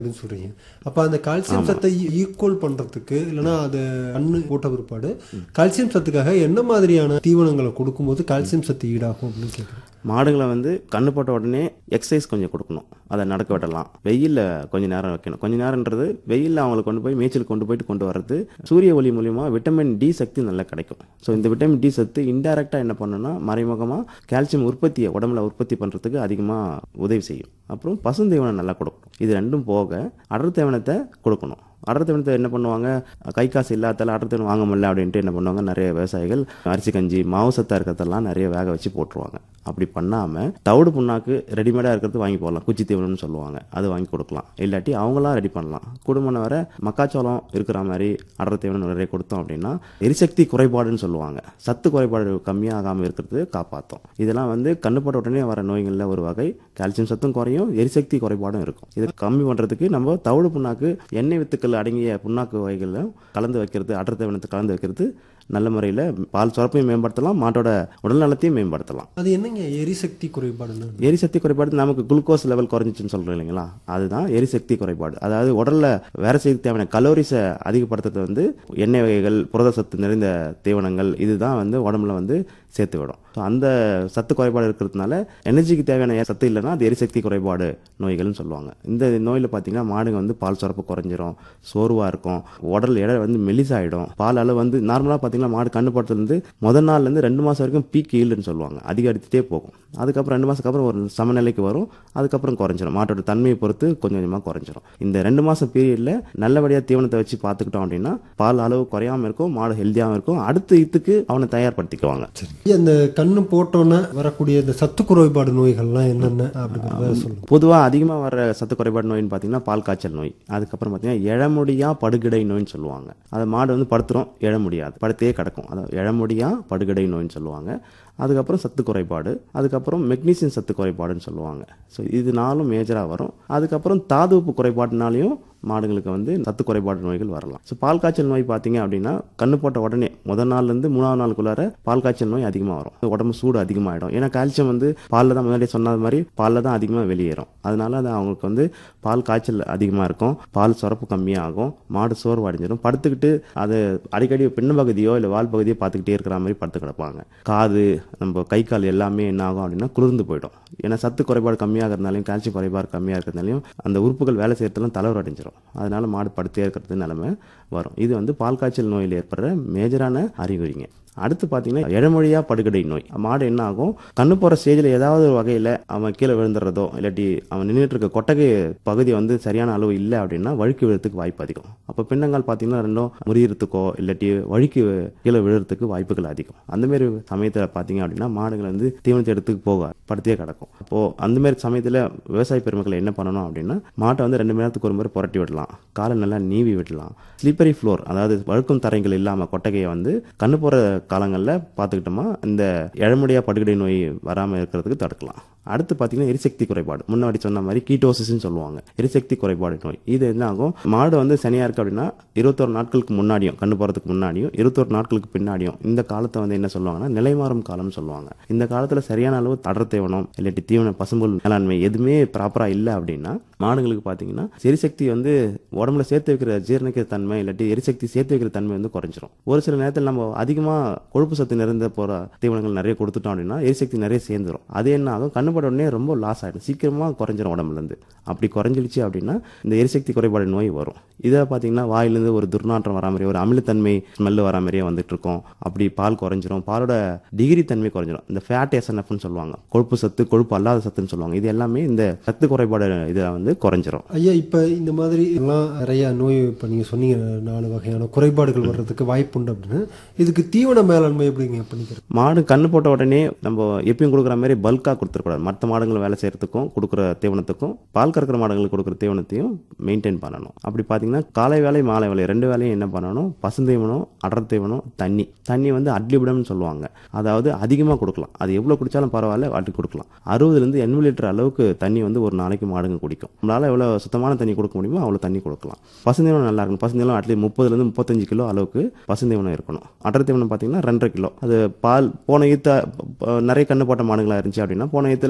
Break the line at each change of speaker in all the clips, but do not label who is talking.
அப்படின்னு சொல்றீங்க அப்ப அந்த கால்சியம் சத்தை ஈக்குவல் பண்றதுக்கு இல்லைன்னா அது கண்ணு போட்ட பிற்பாடு கால்சியம் சத்துக்காக என்ன மாதிரியான தீவனங்களை கொடுக்கும்போது கால்சியம் சத்து ஈடாகும் அப்படின்னு கேட்குறேன்
மாடுகளை வந்து கண்ணு போட்ட உடனே எக்ஸசைஸ் கொஞ்சம் கொடுக்கணும் அதை நடக்க விடலாம் வெயிலில் கொஞ்ச நேரம் வைக்கணும் கொஞ்ச நேரம்ன்றது வெயிலில் அவங்களை கொண்டு போய் மேய்ச்சல் கொண்டு போயிட்டு கொண்டு வர்றது சூரிய ஒளி மூலியமா விட்டமின் டி சக்தி நல்லா கிடைக்கும் ஸோ இந்த விட்டமின் டி சத்து இன்டெரக்டாக என்ன பண்ணுன்னா மறைமுகமாக கால்சியம் உற்பத்தியை உடம்புல உற்பத்தி பண்ணுறதுக்கு அதிகமாக உதவி செய்யும் அப்புறம் பசுந்தீவனம் நல்லா கொடுக்கணும் இது ரெண்டும் போக அடர் தீவனத்தை கொடுக்கணும் அடர் தீவனத்தை என்ன பண்ணுவாங்க கை காசு இல்லாதால அடர் தீவனம் வாங்க முடியல அப்படின்ட்டு என்ன பண்ணுவாங்க நிறைய விவசாயிகள் அரிசி கஞ்சி மாவு சத்தா இருக்கிறதெல்லாம் நிறைய வேக வச்சு போட்டுருவாங்க அப்படி பண்ணாம தவிடு புண்ணாக்கு ரெடிமேடா இருக்கிறது வாங்கி போடலாம் குச்சி தீவனம்னு சொல்லுவாங்க அது வாங்கி கொடுக்கலாம் இல்லாட்டி அவங்களாம் ரெடி பண்ணலாம் குடும்பம் வர மக்காச்சோளம் இருக்கிற மாதிரி அடர் தீவனம் நிறைய கொடுத்தோம் அப்படின்னா எரிசக்தி குறைபாடுன்னு சொல்லுவாங்க சத்து குறைபாடு கம்மியாகாம இருக்கிறது காப்பாற்றும் இதெல்லாம் வந்து கண்ணுப்பட்ட உடனே வர நோய்களில் ஒரு வகை கால்சியம் சத்தும் குறையும் எரிசக்தி குறைபாடும் இருக்கும் இதை கம்மி பண்றதுக்கு நம்ம தவிடு புண்ணாக்கு எண்ணெய் வித்துக்கள் அடங்கிய புண்ணாக்கு வகைகளும் கலந்து வைக்கிறது அடர் தீவனத்தை கலந்து வைக்கிறது நல்ல முறையில் பால் சுரப்பையும் மேம்படுத்தலாம் மாட்டோட உடல் நலத்தையும் மேம்படுத்தலாம்
அது என்னங்க எரிசக்தி குறைபாடுன்னு
எரிசக்தி குறைபாடு நமக்கு குளுக்கோஸ் லெவல் குறைஞ்சிச்சுன்னு சொல்றோம் இல்லைங்களா அதுதான் எரிசக்தி குறைபாடு அதாவது உடல்ல வேற செய்ய தேவையான கலோரிஸை அதிகப்படுத்துறது வந்து எண்ணெய் வகைகள் புரத சத்து நிறைந்த தீவனங்கள் இதுதான் வந்து உடம்புல வந்து சேர்த்து விடும் ஸோ அந்த சத்து குறைபாடு இருக்கிறதுனால எனர்ஜிக்கு தேவையான சத்து இல்லைன்னா அது எரிசக்தி குறைபாடு நோய்கள்னு சொல்லுவாங்க இந்த நோயில் பார்த்தீங்கன்னா மாடுங்க வந்து பால் சுரப்பு குறைஞ்சிரும் சோர்வாக இருக்கும் உடல் எடை வந்து மெலிசாயிடும் பால் அளவு வந்து நார்மலாக பார்த்தீங்கன்னா மாடு கண்ணு போட்டதுலேருந்து முதல் நாள்லேருந்து ரெண்டு மாதம் வரைக்கும் பீக் ஈல்டுன்னு சொல்லுவாங்க அதிகரித்துட்டே போகும் அதுக்கப்புறம் ரெண்டு மாதத்துக்கு அப்புறம் ஒரு சமநிலைக்கு வரும் அதுக்கப்புறம் குறைஞ்சிரும் மாட்டோட தன்மையை பொறுத்து கொஞ்சம் கொஞ்சமாக குறைஞ்சிரும் இந்த ரெண்டு மாதம் பீரியடில் நல்லபடியாக தீவனத்தை வச்சு பார்த்துக்கிட்டோம் அப்படின்னா பால் அளவு குறையாம இருக்கும் மாடு ஹெல்த்தியாகவும் இருக்கும் அடுத்த இத்துக்கு அவனை தயார்படுத்திக்குவாங்க
அந்த கண்ணு போட்டோன்னே வரக்கூடிய இந்த சத்து குறைபாடு நோய்கள்லாம் என்னென்ன அப்படிங்கிறத சொல்லுங்க
பொதுவாக அதிகமாக வர சத்து குறைபாடு நோயின்னு பார்த்தீங்கன்னா பால் காய்ச்சல் நோய் அதுக்கப்புறம் பார்த்தீங்கன்னா எழமுடியா படுகிடை நோய்னு சொல்லுவாங்க அது மாடு வந்து படுத்துரும் எழ முடியாது படுத்தே கிடக்கும் அது எழமுடியா படுகிடை நோய்னு சொல்லுவாங்க அதுக்கப்புறம் சத்து குறைபாடு அதுக்கப்புறம் மெக்னீசியம் சத்து குறைபாடுன்னு சொல்லுவாங்க ஸோ இது நாலும் மேஜராக வரும் அதுக்கப்புறம் தாது உப்பு குறைபாடுனாலையும் மாடுங்களுக்கு வந்து சத்து குறைபாடு நோய்கள் வரலாம் ஸோ பால் காய்ச்சல் நோய் பார்த்தீங்க அப்படின்னா கண்ணு போட்ட உடனே முதல் நாள்லேருந்து மூணாவது நாளுக்குள்ளார பால் காய்ச்சல் நோய் அதிகமாக வரும் உடம்பு சூடு அதிகமாகிடும் ஏன்னா கால்சியம் வந்து பாலில் தான் முன்னாடியே சொன்னது மாதிரி பாலில் தான் அதிகமாக வெளியேறும் அதனால அது அவங்களுக்கு வந்து பால் காய்ச்சல் அதிகமாக இருக்கும் பால் சுரப்பு கம்மியாகும் மாடு சோர்வு அடைஞ்சிடும் படுத்துக்கிட்டு அது அடிக்கடி பின்ன பகுதியோ இல்லை வால் பகுதியோ பார்த்துக்கிட்டே இருக்கிற மாதிரி படுத்து கிடப்பாங்க காது நம்ம கை கால் எல்லாமே என்ன ஆகும் அப்படின்னா குளிர்ந்து போயிடும் ஏன்னா சத்து குறைபாடு கம்மியாகிறதுனாலையும் கால்சியம் குறைபாடு கம்மியாக இருக்கிறதுனாலையும் அந்த உறுப்புகள் வேலை செய்யறதுலாம் தலைவர் அடைஞ்சிரும் அதனால மாடு படுத்தே இருக்கிறது நிலைமை வரும் இது வந்து பால் காய்ச்சல் நோயில் ஏற்படுற மேஜரான அறிகுறிங்க அடுத்து பார்த்தீங்கன்னா இழமொழியா படுகடை நோய் மாடு என்ன ஆகும் கண்ணு போகிற ஸ்டேஜில் ஏதாவது ஒரு வகையில் அவன் கீழே விழுந்துடுறதோ இல்லாட்டி அவன் நின்றுட்டு இருக்க கொட்டகை பகுதி வந்து சரியான அளவு இல்லை அப்படின்னா வழுக்கி விழுறதுக்கு வாய்ப்பு அதிகம் அப்போ பின்னங்கால் பார்த்தீங்கன்னா ரெண்டும் முறியறதுக்கோ இல்லாட்டி வழுக்கி கீழே விழுறதுக்கு வாய்ப்புகள் அதிகம் அந்த மாதிரி சமயத்தில் பார்த்தீங்க அப்படின்னா மாடுகள் வந்து தீவனத்தை எடுத்துக்கு போக படுத்தே கிடக்கும் அப்போது அந்த மாதிரி சமயத்தில் விவசாய பெருமக்கள் என்ன பண்ணணும் அப்படின்னா மாட்டை வந்து ரெண்டு மணி நேரத்துக்கு ஒரு முறை புரட்டி விடலாம் காலை நல்லா நீவி விடலாம் ஸ்லிப்பரி ஃப்ளோர் அதாவது வழுக்கும் தரைகள் இல்லாமல் கொட்டகையை வந்து கண்ணு போகிற காலங்களில் பார்த்துக்கிட்டோமா இந்த இழமுடியா படுகடை நோய் வராமல் இருக்கிறதுக்கு தடுக்கலாம் அடுத்து பார்த்தீங்கன்னா எரிசக்தி குறைபாடு முன்னாடி சொன்ன மாதிரி கீட்டோசிஸ்ன்னு சொல்லுவாங்க எரிசக்தி குறைபாடு நோய் இது என்ன ஆகும் மாடு வந்து சனியாக இருக்கு அப்படின்னா இருபத்தொரு நாட்களுக்கு முன்னாடியும் கண்ணு போகிறதுக்கு முன்னாடியும் இருபத்தொரு நாட்களுக்கு பின்னாடியும் இந்த காலத்தை வந்து என்ன சொல்லுவாங்கன்னா நிலைமாறும் காலம்னு சொல்லுவாங்க இந்த காலத்தில் சரியான அளவு அடர் தேவனம் இல்லாட்டி தீவன பசும்புல் மேலாண்மை எதுவுமே ப்ராப்பராக இல்லை அப்படின்னா மாடுங்களுக்கு பார்த்தீங்கன்னா எரிசக்தி வந்து உடம்புல சேர்த்து வைக்கிற ஜீரணிக்கிற தன்மை இல்லாட்டி எரிசக்தி சேர்த்து வைக்கிற தன்மை வந்து குறைஞ்சிரும் ஒரு சில நேரத்தில் நம்ம அதிகமாக கொழுப்பு சத்து நிறைந்த போகிற தீவனங்கள் நிறைய கொடுத்துட்டோம் அப்படின்னா எரிசக்தி நிறைய சேர்ந்துரும் அது என்ன ஆகும் கண்ணுப்பட உடனே ரொம்ப லாஸ் ஆகிடும் சீக்கிரமாக குறைஞ்சிரும் உடம்புலேருந்து அப்படி குறைஞ்சிருச்சு அப்படின்னா இந்த எரிசக்தி குறைபாடு நோய் வரும் இதை பார்த்தீங்கன்னா வாயிலேருந்து ஒரு துர்நாற்றம் வரா மாதிரி ஒரு அமிலத்தன்மை ஸ்மெல்லு வரா மாதிரியே வந்துட்டு இருக்கும் அப்படி பால் குறைஞ்சிரும் பாலோட டிகிரி தன்மை குறைஞ்சிரும் இந்த ஃபேட் எஸ்என்எஃப்னு சொல்லுவாங்க கொழுப்பு சத்து கொழுப்பு அல்லாத சத்துன்னு சொல்லுவாங்க இது எல்லாமே இந்த சத்து குறைபாடு இதை வந்து குறைஞ்சிரும்
ஐயா இப்போ இந்த மாதிரி எல்லாம் நிறைய நோய் இப்போ நீங்கள் சொன்னீங்க நாலு வகையான குறைபாடுகள் வர்றதுக்கு வாய்ப்புண்டு அப்படின்னு இதுக்கு தீவன மேலாண்மை எப்படிங்க பண்ணிக்கிறது
மாடு கண்ணு போட்ட உடனே நம்ம எப்பயும் கொடுக்குற மாதிரி பல்காக கொடுத்துருக்கூடாது மற்ற மாடுகள் வேலை செய்யறதுக்கும் கொடுக்குற தீவனத்துக்கும் பால் கறக்கிற மாடுகளுக்கு கொடுக்குற தீவனத்தையும் மெயின்டைன் பண்ணணும் அப்படி பார்த்தீங்கன்னா காலை வேலை மாலை வேலை ரெண்டு வேலையும் என்ன பண்ணணும் பசுந்தீவனம் அடர் தீவனம் தண்ணி தண்ணி வந்து அட்லிபிடம்னு சொல்லுவாங்க அதாவது அதிகமாக கொடுக்கலாம் அது எவ்வளோ குடித்தாலும் பரவாயில்ல வாட்டி கொடுக்கலாம் அறுபதுலேருந்து எண்பது லிட்டர் அளவுக்கு தண்ணி வந்து ஒரு நாளைக்கு மாடுங்க குடிக்கும் நம்மளால் எவ்வளோ சுத்தமான தண்ணி கொடுக்க முடியுமோ அவ்வளோ தண்ணி கொடுக்கலாம் பசுந்தீவனம் நல்லா இருக்கும் பசுந்தீவனம் அட்லீஸ்ட் முப்பதுலேருந்து முப்பத்தஞ்சு கிலோ அளவுக்கு பசுந்தீவனம் இருக்கணும் அடர் தீவனம் பார்த்தீங்கன்னா ரெண்டரை கிலோ அது பால் போன ஈத்த நிறைய கண்ணு போட்ட மாடுங்களா இருந்துச்சு அப்படின்னா போன ஈத்துல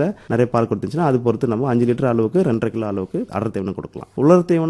மாசத்துல நிறைய பால் கொடுத்துச்சுன்னா அது பொறுத்து நம்ம அஞ்சு லிட்டர் அளவுக்கு ரெண்டரை கிலோ அளவுக்கு அடர் தீவனம் கொடுக்கலாம் உலர் தீவனம்